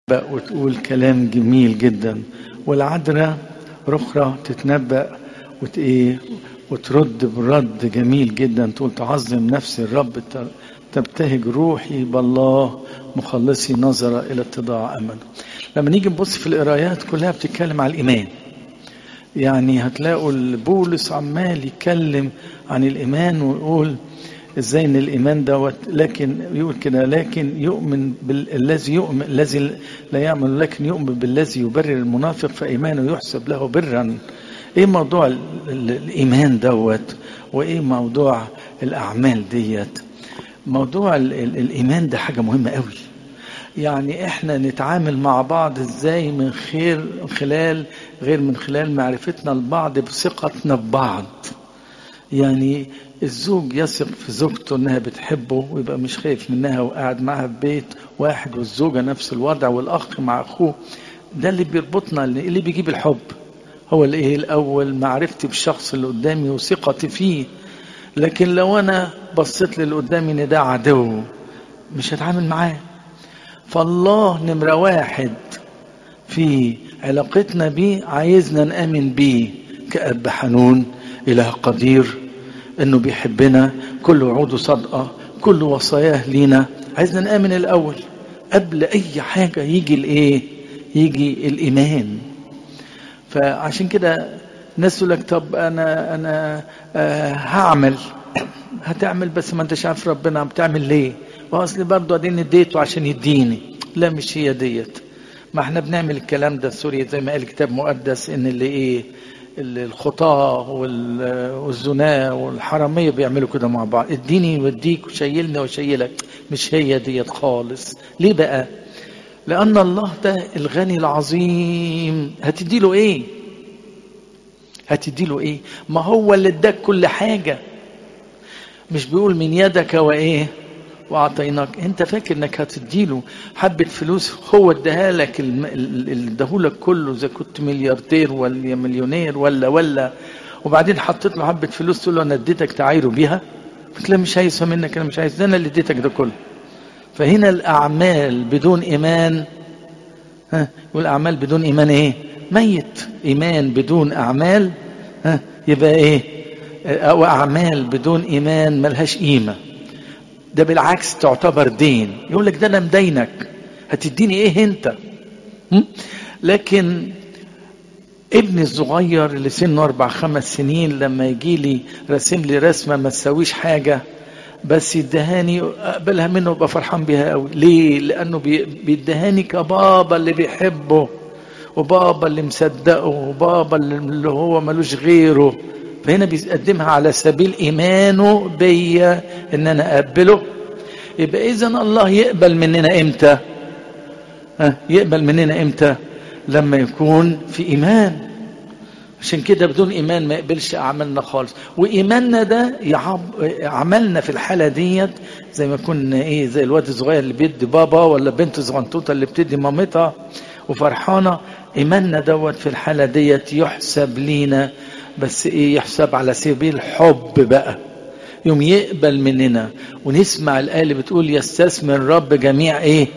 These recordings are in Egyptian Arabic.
وتقول كلام جميل جدا والعذراء رخرة تتنبأ وت ايه وترد برد جميل جدا تقول تعظم نفسي الرب تبتهج روحي بالله مخلصي نظر الى اتضاع امله لما نيجي نبص في القرايات كلها بتتكلم على الايمان يعني هتلاقوا بولس عمال يتكلم عن الايمان ويقول ازاي ان الايمان دوت لكن يقول كده لكن يؤمن بالذي يؤمن الذي لا يعمل لكن يؤمن بالذي يبرر المنافق فايمانه يحسب له برا ايه موضوع الايمان دوت وايه موضوع الاعمال ديت موضوع الايمان ده حاجه مهمه قوي يعني احنا نتعامل مع بعض ازاي من خير خلال غير من خلال معرفتنا لبعض بثقتنا ببعض يعني الزوج يثق في زوجته انها بتحبه ويبقى مش خايف منها وقاعد معاها في بيت واحد والزوجه نفس الوضع والاخ مع اخوه ده اللي بيربطنا اللي بيجيب الحب هو الايه الاول معرفتي بالشخص اللي قدامي وثقتي فيه لكن لو انا بصيت للي قدامي ان ده عدو مش هتعامل معاه فالله نمره واحد في علاقتنا بيه عايزنا نامن بيه كأب حنون إله قدير إنه بيحبنا كل وعوده صادقة كل وصاياه لينا عايزنا نآمن الأول قبل أي حاجة يجي الإيه؟ يجي الإيمان فعشان كده الناس تقول لك طب أنا أنا آه هعمل هتعمل بس ما أنتش عارف ربنا بتعمل ليه؟ وأصلي برضه أديني اديته عشان يديني لا مش هي ديت ما احنا بنعمل الكلام ده سوريا زي ما قال الكتاب المقدس ان اللي ايه الخطاة والزنا والحرامية بيعملوا كده مع بعض اديني يوديك وشيلني وشيلك مش هي ديت خالص ليه بقى لأن الله ده الغني العظيم هتدي له ايه هتدي له ايه ما هو اللي اداك كل حاجة مش بيقول من يدك وايه واعطيناك انت فاكر انك هتديله حبه فلوس هو اداها لك اللي اداهولك كله اذا كنت ملياردير ولا مليونير ولا ولا وبعدين حطيت له حبه فلوس تقول له انا اديتك تعايره بيها لا مش عايزها منك انا مش عايز ده انا اللي اديتك ده كله فهنا الاعمال بدون ايمان ها يقول اعمال بدون ايمان ايه ميت ايمان بدون اعمال ها يبقى ايه او اعمال بدون ايمان ملهاش قيمه ده بالعكس تعتبر دين يقول لك ده انا مدينك هتديني ايه انت لكن ابني الصغير اللي سنه اربع خمس سنين لما يجي لي راسم لي رسمه ما تساويش حاجه بس يدهاني اقبلها منه وابقى فرحان بيها قوي ليه لانه بيدهاني كبابا اللي بيحبه وبابا اللي مصدقه وبابا اللي هو ملوش غيره فهنا بيقدمها على سبيل ايمانه بيا ان انا اقبله يبقى اذا الله يقبل مننا امتى ها يقبل مننا امتى لما يكون في ايمان عشان كده بدون ايمان ما يقبلش اعمالنا خالص وايماننا ده يعب... عملنا في الحاله ديت زي ما كنا ايه زي الواد الصغير اللي بيدي بابا ولا بنت صغنطوطه اللي بتدي مامتها وفرحانه ايماننا دوت في الحاله ديت يحسب لينا بس ايه يحسب على سبيل الحب بقى يوم يقبل مننا ونسمع الآية اللي بتقول يستثمر الرب جميع ايه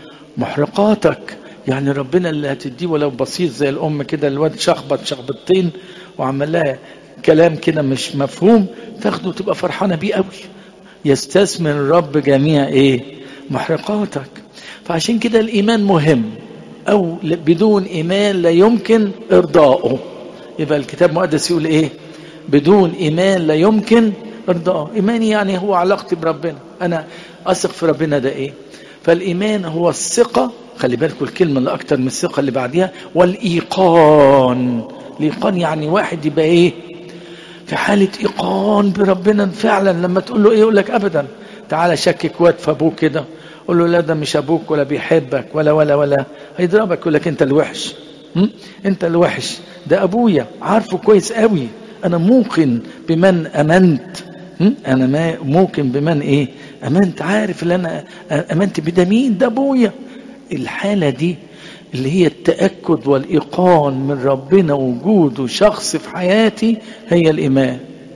محرقاتك يعني ربنا اللي هتديه ولو بسيط زي الأم كده الواد شخبط شخبطتين وعمل لها كلام كده مش مفهوم تاخده تبقى فرحانة بيه قوي يستثمر الرب جميع ايه محرقاتك فعشان كده الإيمان مهم أو بدون إيمان لا يمكن إرضائه يبقى الكتاب المقدس يقول ايه بدون ايمان لا يمكن ارضاء ايماني يعني هو علاقتي بربنا انا اثق في ربنا ده ايه فالايمان هو الثقه خلي بالكم الكلمه اللي اكتر من الثقه اللي بعديها والايقان الايقان يعني واحد يبقى ايه في حاله ايقان بربنا فعلا لما تقول له ايه يقول لك ابدا تعالى شكك واد في ابوك كده قول له لا ده مش ابوك ولا بيحبك ولا ولا ولا هيضربك يقول لك انت الوحش انت الوحش ده ابويا عارفه كويس قوي انا موقن بمن امنت انا ما موقن بمن ايه امنت عارف اللي انا امنت بده مين ده ابويا الحاله دي اللي هي التاكد والايقان من ربنا وجوده شخص في حياتي هي الايمان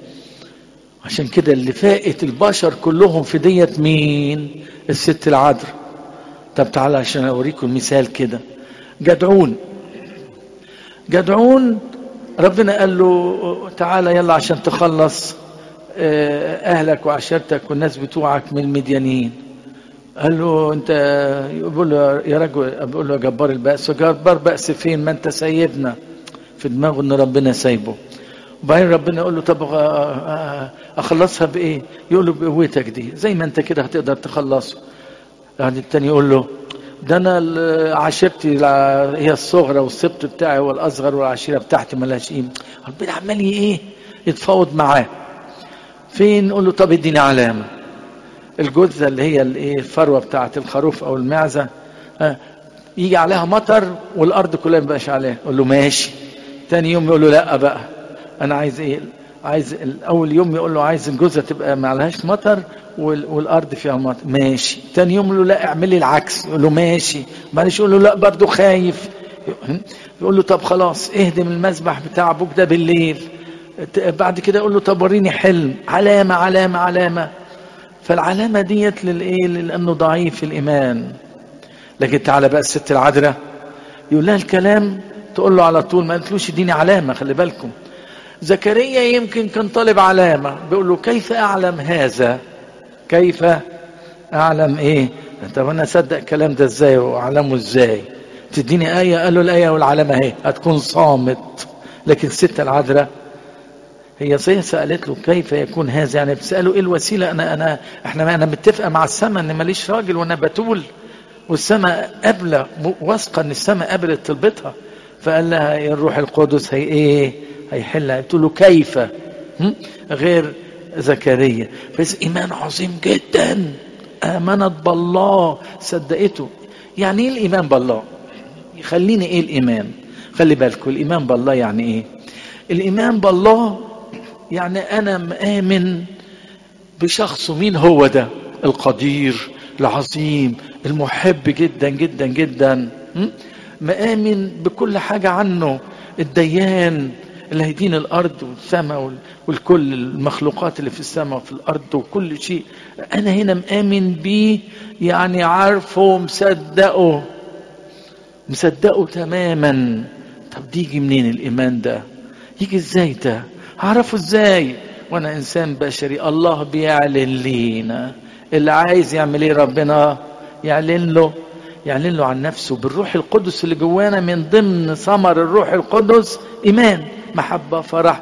عشان كده اللي فائت البشر كلهم في ديت مين الست العذراء طب تعالى عشان اوريكم مثال كده جدعون جدعون ربنا قال له تعالى يلا عشان تخلص اهلك وعشيرتك والناس بتوعك من المديانين قال له انت يقول له يا رجل بيقول له يا جبار البأس جبار بأس فين ما انت سيدنا في دماغه ان ربنا سايبه وبعدين ربنا يقول له طب اخلصها بايه يقول له بقوتك دي زي ما انت كده هتقدر تخلصه يعني التاني يقول له ده انا عشيرتي هي الصغرى والسبط بتاعي هو الاصغر والعشيره بتاعتي ملهاش قيمه ربنا عمال ايه يتفاوض معاه فين يقول له طب اديني علامه الجثه اللي هي الايه الفروه بتاعه الخروف او المعزه يجي عليها مطر والارض كلها ما بقاش عليها يقول له ماشي تاني يوم يقول له لا بقى انا عايز ايه عايز اول يوم يقول له عايز الجثه تبقى ما عليهاش مطر والارض فيها مطر ماشي تاني يوم يقول له لا اعمل لي العكس يقول له ماشي معلش يقول له لا برضه خايف يقول له طب خلاص اهدم المذبح بتاع ابوك ده بالليل بعد كده يقول له طب وريني حلم علامه علامه علامه فالعلامه ديت للايه لانه ضعيف الايمان لكن تعالى بقى الست العذراء يقول لها الكلام تقول له على طول ما قالتلوش اديني علامه خلي بالكم زكريا يمكن كان طالب علامه بيقول له كيف اعلم هذا كيف اعلم ايه طب انا اصدق الكلام ده ازاي واعلمه ازاي تديني ايه قال له الايه والعلامه اهي هتكون صامت لكن الست العذراء هي صحيح سالت له كيف يكون هذا يعني بتساله ايه الوسيله انا انا احنا انا متفقه مع السماء ان ماليش راجل وانا بتول والسماء قابله واثقه ان السماء قبلت طلبتها فقال لها الروح القدس هي ايه هيحل قلت له كيف غير زكريا بس ايمان عظيم جدا امنت بالله صدقته يعني ايه الايمان بالله يخليني ايه الايمان خلي بالكم الايمان بالله يعني ايه الايمان بالله يعني انا مآمن بشخصه مين هو ده القدير العظيم المحب جدا جدا جدا مآمن بكل حاجة عنه الديان اللي هيدين الأرض والسماء والكل المخلوقات اللي في السماء وفي الأرض وكل شيء أنا هنا مآمن بيه يعني عارفه ومصدقه مصدقه تماما طب دي يجي منين الإيمان ده يجي ازاي ده هعرفه ازاي وانا انسان بشري الله بيعلن لينا اللي عايز يعمل ايه ربنا يعلن له يعلن له عن نفسه بالروح القدس اللي جوانا من ضمن ثمر الروح القدس ايمان محبه فرح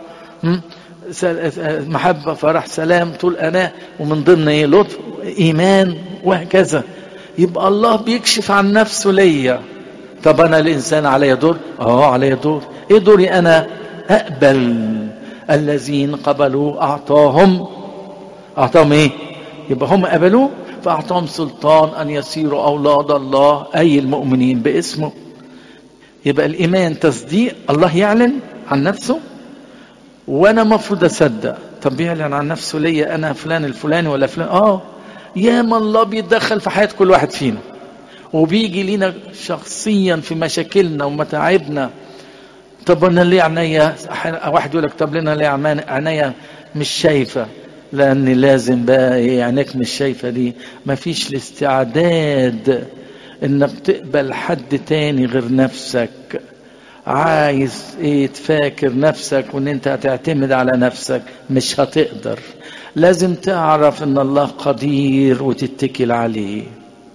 محبه فرح سلام طول انا ومن ضمن ايه لطف ايمان وهكذا يبقى الله بيكشف عن نفسه ليا طب انا الانسان علي دور اه علي دور ايه دوري انا اقبل الذين قبلوا اعطاهم اعطاهم ايه يبقى هم قبلوه فأعطاهم سلطان أن يصيروا أولاد الله أي المؤمنين باسمه يبقى الإيمان تصديق الله يعلن عن نفسه وأنا مفروض أصدق طب بيعلن عن نفسه ليا أنا فلان الفلاني ولا فلان آه يا ما الله بيتدخل في حياة كل واحد فينا وبيجي لينا شخصيا في مشاكلنا ومتاعبنا طب انا ليه عينيا واحد يقول لك طب لنا ليه عينيا مش شايفه لان لازم بقى ايه عينيك مش شايفه دي مفيش الاستعداد انك تقبل حد تاني غير نفسك عايز ايه تفاكر نفسك وان انت هتعتمد على نفسك مش هتقدر لازم تعرف ان الله قدير وتتكل عليه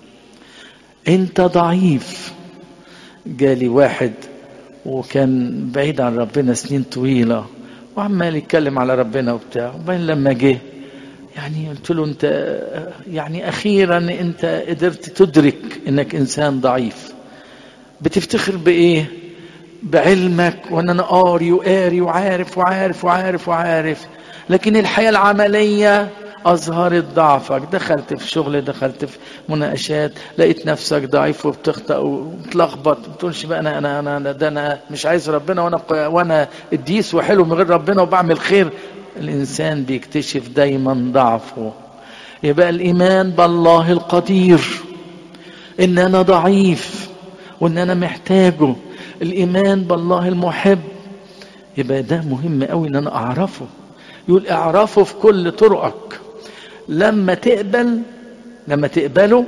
انت ضعيف جالي واحد وكان بعيد عن ربنا سنين طويله وعمال يتكلم على ربنا وبتاع وبعدين لما جه يعني قلت له انت يعني اخيرا انت قدرت تدرك انك انسان ضعيف بتفتخر بايه بعلمك وان انا قاري وقاري وعارف وعارف وعارف وعارف لكن الحياه العمليه اظهرت ضعفك دخلت في شغل دخلت في مناقشات لقيت نفسك ضعيف وبتخطأ وبتلخبط ما بتقولش بقى انا انا انا ده انا مش عايز ربنا وانا وانا قديس وحلو من غير ربنا وبعمل خير الانسان بيكتشف دايما ضعفه يبقى الايمان بالله القدير ان انا ضعيف وان انا محتاجه الايمان بالله المحب يبقى ده مهم قوي ان انا اعرفه يقول اعرفه في كل طرقك لما تقبل لما تقبله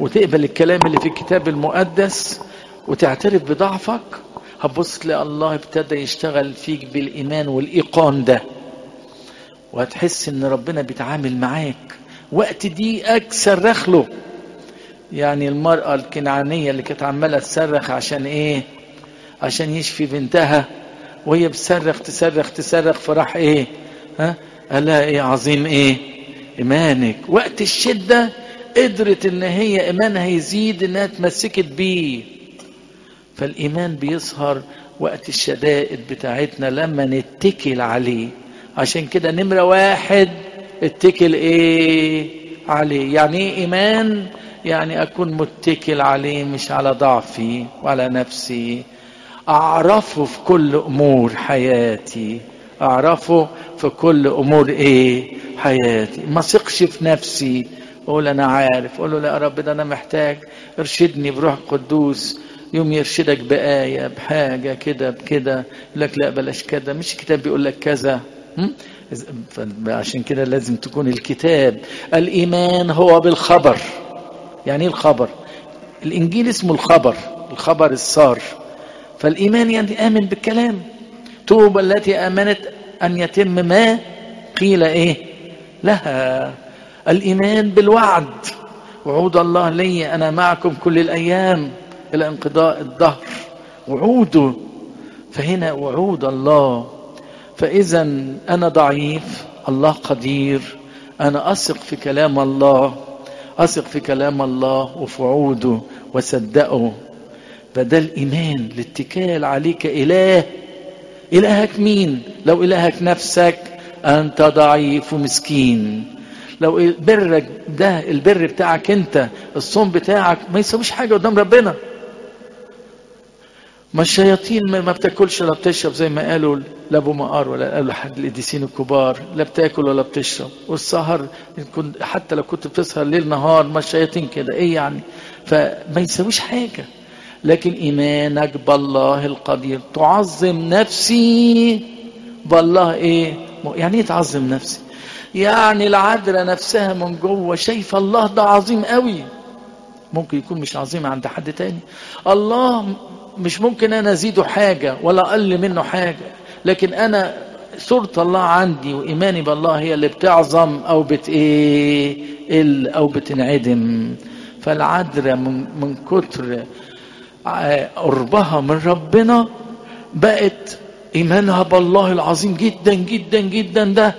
وتقبل الكلام اللي في الكتاب المقدس وتعترف بضعفك هتبص تلاقي الله ابتدى يشتغل فيك بالإيمان والإيقان ده وهتحس إن ربنا بيتعامل معاك وقت ضيقك صرخ له يعني المرأة الكنعانية اللي كانت عمالة تصرخ عشان إيه؟ عشان يشفي بنتها وهي بتصرخ تصرخ تصرخ فراح إيه؟ ها؟ قال لها إيه عظيم إيه؟ إيمانك وقت الشدة قدرت إن هي إيمانها يزيد إنها اتمسكت بيه فالإيمان بيظهر وقت الشدائد بتاعتنا لما نتكل عليه عشان كده نمرة واحد اتكل ايه عليه يعني ايه ايمان يعني اكون متكل عليه مش على ضعفي وعلى نفسي اعرفه في كل امور حياتي اعرفه في كل امور ايه حياتي ما ثقش في نفسي اقول انا عارف اقول له لا يا رب ده انا محتاج ارشدني بروح قدوس يوم يرشدك بآية بحاجة كده بكده يقول لك لا بلاش كده مش الكتاب بيقول لك كذا عشان كده لازم تكون الكتاب الإيمان هو بالخبر يعني ايه الخبر الإنجيل اسمه الخبر الخبر السار فالإيمان يعني آمن بالكلام توبة التي آمنت أن يتم ما قيل إيه لها الإيمان بالوعد وعود الله لي أنا معكم كل الأيام إلى انقضاء الدهر وعوده فهنا وعود الله فإذا أنا ضعيف الله قدير أنا أثق في كلام الله أثق في كلام الله وفي وعوده وصدقه فده الإيمان الاتكال عليك إله إلهك مين لو إلهك نفسك أنت ضعيف ومسكين لو برك ده البر بتاعك أنت الصوم بتاعك ما يسويش حاجة قدام ربنا ما الشياطين ما بتاكلش ولا بتشرب زي ما قالوا لابو مقار ولا قالوا حد القديسين الكبار لا بتاكل ولا بتشرب والسهر حتى لو كنت بتسهر ليل نهار ما الشياطين كده ايه يعني فما يسويش حاجه لكن ايمانك بالله القدير تعظم نفسي بالله ايه يعني ايه تعظم نفسي يعني العذراء نفسها من جوه شايفه الله ده عظيم قوي ممكن يكون مش عظيم عند حد تاني الله مش ممكن انا ازيده حاجه ولا اقل منه حاجه لكن انا صورة الله عندي وإيماني بالله هي اللي بتعظم أو بت إيه أو بتنعدم فالعذراء من, من كتر قربها من ربنا بقت إيمانها بالله العظيم جدا جدا جدا ده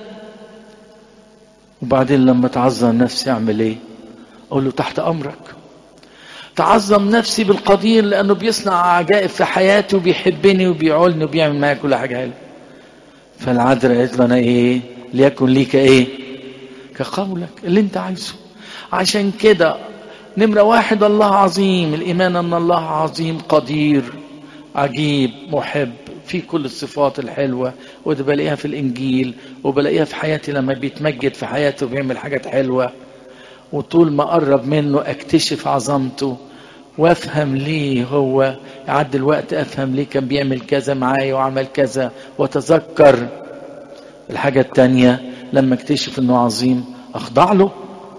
وبعدين لما تعظم نفسي أعمل إيه؟ أقول له تحت أمرك تعظم نفسي بالقدير لأنه بيصنع عجائب في حياتي وبيحبني وبيعولني وبيعمل معايا كل حاجة حلوة فالعذراء قالت لنا إيه ليكن ليك إيه كقولك اللي أنت عايزه عشان كده نمرة واحد الله عظيم الإيمان أن الله عظيم قدير عجيب محب في كل الصفات الحلوة وده بلاقيها في الإنجيل وبلاقيها في حياتي لما بيتمجد في حياته وبيعمل حاجات حلوة وطول ما أقرب منه أكتشف عظمته وافهم ليه هو يعدي الوقت افهم ليه كان بيعمل كذا معايا وعمل كذا واتذكر الحاجة التانية لما اكتشف انه عظيم اخضع له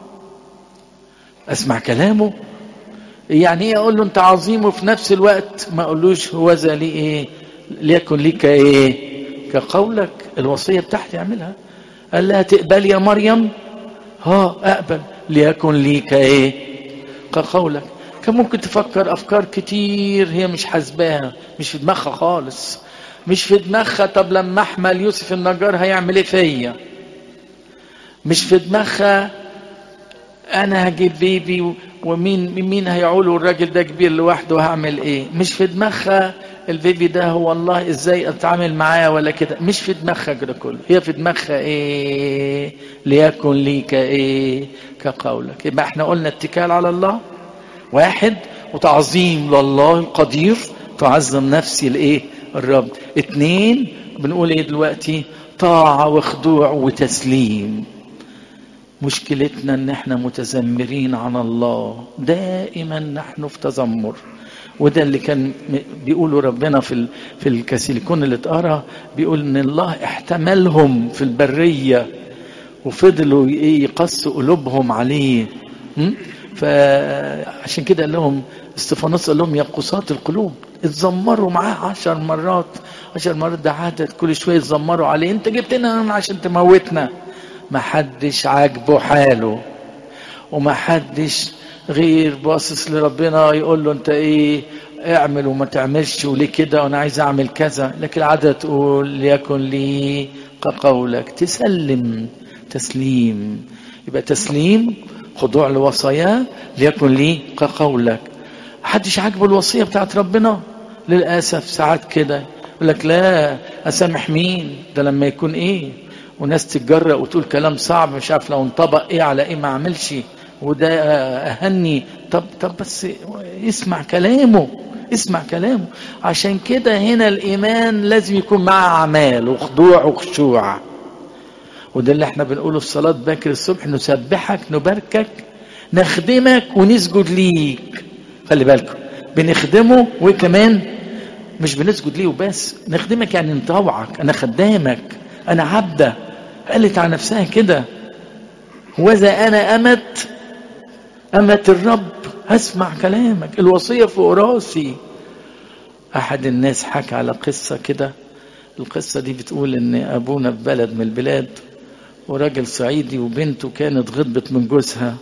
اسمع كلامه يعني ايه اقول له انت عظيم وفي نفس الوقت ما اقولوش هو ذا لي ايه ليكن ليك ايه كقولك الوصية بتاعتي اعملها قال لها تقبل يا مريم ها اقبل ليكن ليك ايه كقولك كان ممكن تفكر افكار كتير هي مش حاسباها مش في دماغها خالص مش في دماغها طب لما احمل يوسف النجار هيعمل ايه فيا مش في دماغها انا هجيب بيبي ومين مين هيعول والراجل ده كبير لوحده هعمل ايه مش في دماغها البيبي ده هو الله ازاي اتعامل معاه ولا كده مش في دماغها كده كله هي في دماغها ايه ليكن ليك ايه كقولك يبقى احنا قلنا اتكال على الله واحد وتعظيم لله القدير تعظم نفسي لايه الرب اتنين بنقول ايه دلوقتي طاعة وخضوع وتسليم مشكلتنا ان احنا متذمرين عن الله دائما نحن في تذمر وده اللي كان بيقوله ربنا في في الكاسيليكون اللي اتقرا بيقول ان الله احتملهم في البريه وفضلوا يقسوا قلوبهم عليه فعشان كده قال لهم استفانوس قال لهم يا قساة القلوب اتذمروا معاه عشر مرات عشر مرات ده عدد كل شويه يتذمروا عليه انت جبت لنا عشان تموتنا ما حدش عاجبه حاله وما حدش غير باصص لربنا يقول له انت ايه اعمل وما تعملش وليه كده وانا عايز اعمل كذا لكن العادة تقول ليكن لي كقولك تسلم تسليم يبقى تسليم خضوع لوصاياه ليكن لي كقولك محدش عاجبه الوصية بتاعت ربنا للأسف ساعات كده يقول لك لا أسامح مين ده لما يكون إيه وناس تتجرأ وتقول كلام صعب مش عارف لو انطبق إيه على إيه ما عملش وده أهني طب طب بس اسمع كلامه اسمع كلامه عشان كده هنا الإيمان لازم يكون معاه أعمال وخضوع وخشوع وده اللي احنا بنقوله في صلاة باكر الصبح نسبحك نباركك نخدمك ونسجد ليك خلي بالكم بنخدمه وكمان مش بنسجد ليه وبس نخدمك يعني نطوعك انا خدامك انا عبده قالت على نفسها كده وذا انا امت امت الرب هسمع كلامك الوصيه فوق راسي احد الناس حكى على قصه كده القصه دي بتقول ان ابونا في بلد من البلاد وراجل صعيدي وبنته كانت غضبت من جوزها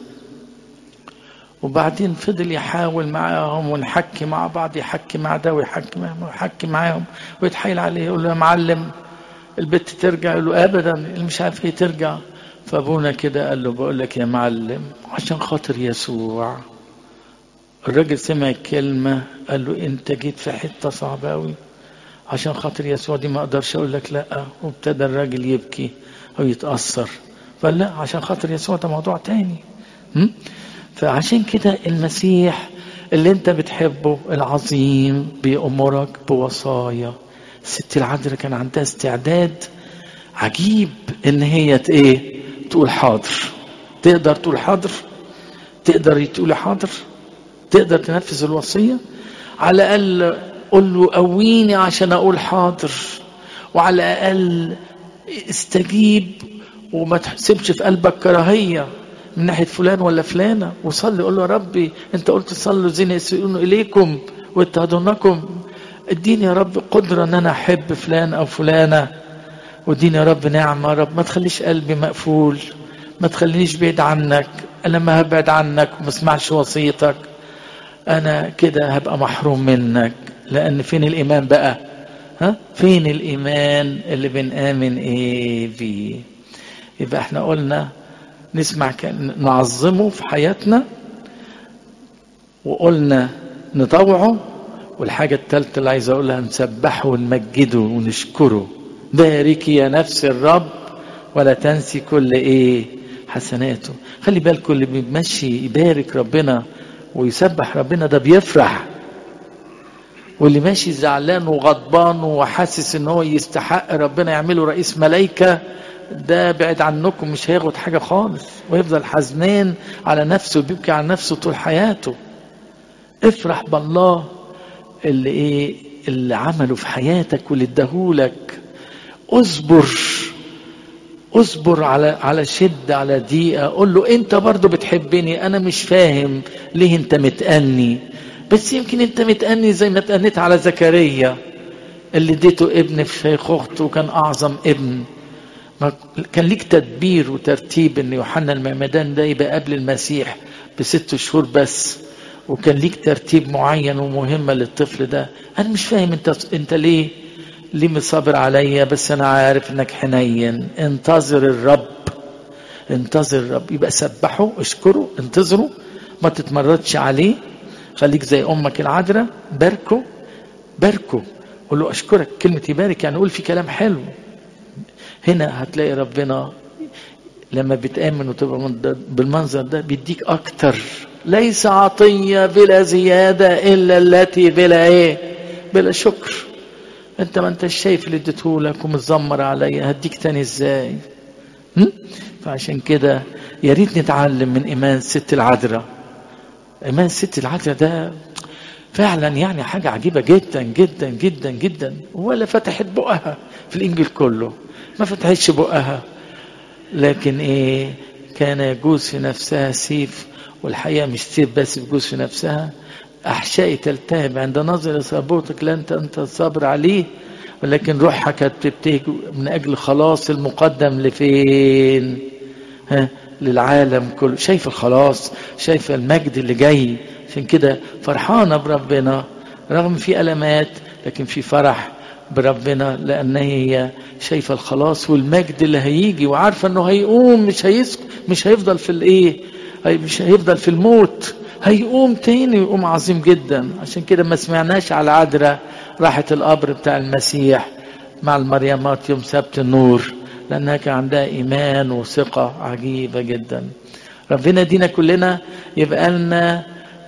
وبعدين فضل يحاول معاهم ونحكي مع بعض يحكي مع ده ويحكي معاهم ويحكي معاهم ويتحايل عليه يقول له يا معلم البت ترجع يقول له ابدا اللي مش عارف ايه ترجع فابونا كده قال له بقول لك يا معلم عشان خاطر يسوع الراجل سمع الكلمة قال له انت جيت في حتة صعبة قوي عشان خاطر يسوع دي ما اقدرش اقول لك لا وابتدى الراجل يبكي او يتأثر فقال لا عشان خاطر يسوع ده موضوع تاني م? فعشان كده المسيح اللي انت بتحبه العظيم بيأمرك بوصايا الست العذراء كان عندها استعداد عجيب ان هي ايه تقول حاضر تقدر تقول حاضر تقدر تقول حاضر تقدر تنفذ الوصية على الأقل قل له قويني عشان أقول حاضر وعلى الأقل استجيب وما تحسبش في قلبك كراهية من ناحية فلان ولا فلانة وصلي قول له يا ربي انت قلت صلوا زين يسيئون إليكم ويضطهدونكم اديني يا رب قدرة ان انا احب فلان او فلانة واديني يا رب نعمة يا رب ما تخليش قلبي مقفول ما تخلينيش بعيد عنك انا ما هبعد عنك وما اسمعش وصيتك انا كده هبقى محروم منك لان فين الايمان بقى ها فين الايمان اللي بنآمن ايه بيه يبقى احنا قلنا نسمع نعظمه في حياتنا وقلنا نطوعه والحاجة الثالثة اللي عايز أقولها نسبحه ونمجده ونشكره باركي يا نفس الرب ولا تنسي كل إيه حسناته خلي بالكم اللي بيمشي يبارك ربنا ويسبح ربنا ده بيفرح واللي ماشي زعلان وغضبان وحاسس ان هو يستحق ربنا يعمله رئيس ملايكة ده بعد عنكم مش هياخد حاجة خالص ويفضل حزنان على نفسه وبيبكي على نفسه طول حياته افرح بالله اللي ايه اللي عمله في حياتك واللي اداهولك اصبر اصبر على على شدة على ضيقة قول له انت برضو بتحبني انا مش فاهم ليه انت متأني بس يمكن انت متأني زي ما تأنيت على زكريا اللي اديته ابن في شيخ اخته وكان اعظم ابن ما كان ليك تدبير وترتيب ان يوحنا المعمدان ده يبقى قبل المسيح بست شهور بس وكان ليك ترتيب معين ومهمة للطفل ده انا مش فاهم انت انت ليه ليه مصابر عليا بس انا عارف انك حنين انتظر الرب انتظر الرب يبقى سبحه اشكره انتظره ما تتمردش عليه خليك زي امك العذراء باركه باركه قول له اشكرك كلمة يبارك يعني قول في كلام حلو هنا هتلاقي ربنا لما بتآمن وتبقى بالمنظر ده بيديك أكتر ليس عطية بلا زيادة إلا التي بلا إيه بلا شكر أنت ما أنت شايف اللي اديتهولك ومتذمر عليا هديك تاني إزاي فعشان كده يا ريت نتعلم من إيمان ست العذراء إيمان ست العذراء ده فعلا يعني حاجة عجيبة جدا جدا جدا جدا ولا فتحت بقها في الإنجيل كله ما فتحتش بقها لكن ايه كان يجوز في نفسها سيف والحقيقة مش تسيب بس تجوز في نفسها أحشائي تلتهب عند نظر صبوتك لا أنت أنت صابر عليه ولكن روحها كانت بتبتهج من أجل خلاص المقدم لفين ها للعالم كله شايف الخلاص شايف المجد اللي جاي عشان كده فرحانة بربنا رغم في ألمات لكن في فرح بربنا لأن هي شايفة الخلاص والمجد اللي هيجي وعارفة أنه هيقوم مش هيسك مش هيفضل في الإيه مش هيفضل في الموت هيقوم تاني ويقوم عظيم جدا عشان كده ما سمعناش على عذراء راحت القبر بتاع المسيح مع المريمات يوم سبت النور لأنها كان عندها إيمان وثقة عجيبة جدا ربنا يدينا كلنا يبقى لنا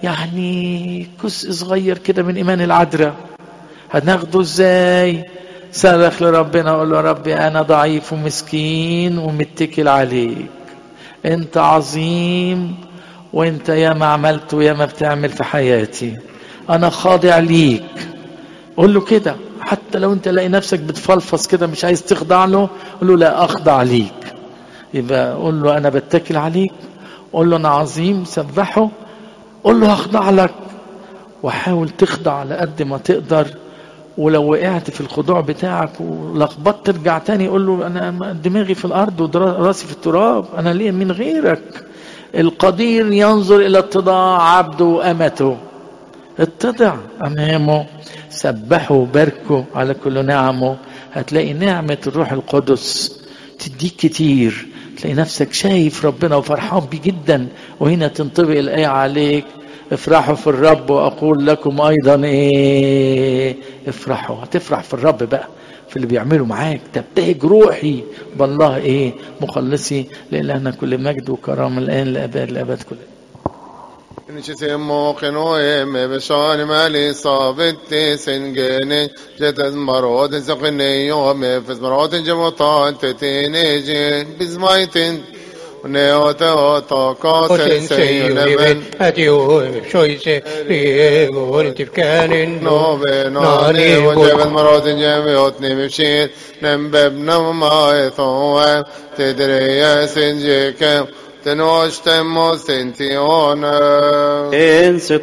يعني جزء صغير كده من إيمان العذراء هناخده ازاي صرخ لربنا اقول له ربي انا ضعيف ومسكين ومتكل عليك انت عظيم وانت يا ما عملت ويا ما بتعمل في حياتي انا خاضع ليك قول له كده حتى لو انت لاقي نفسك بتفلفص كده مش عايز تخضع له قول له لا اخضع ليك يبقى قول له انا بتكل عليك قول له انا عظيم سبحه قول له هخضع لك وحاول تخضع على قد ما تقدر ولو وقعت في الخضوع بتاعك ولخبطت ترجع تاني قول له انا دماغي في الارض وراسي في التراب انا ليه من غيرك القدير ينظر الى اتضاع عبده وامته اتضع امامه سبحه وباركه على كل نعمه هتلاقي نعمه الروح القدس تديك كتير تلاقي نفسك شايف ربنا وفرحان بيه جدا وهنا تنطبق الايه عليك افرحوا في الرب واقول لكم ايضا ايه افرحوا هتفرح في الرب بقى في اللي بيعمله معاك تبتهج روحي بالله ايه مخلصي لإلهنا كل مجد وكرامه الان لاباد الابد كله Iniciamo che noi me besoni mali sabiti singeni jetas marot zakne yo me fes marot jamotan tetini bizmaitin neota ota katen seylemen نوبي ناني وجبت مرات جميعتني بشير نمبب نوما ثوان تدري يا سنجيك تنوشتم وسنتيون En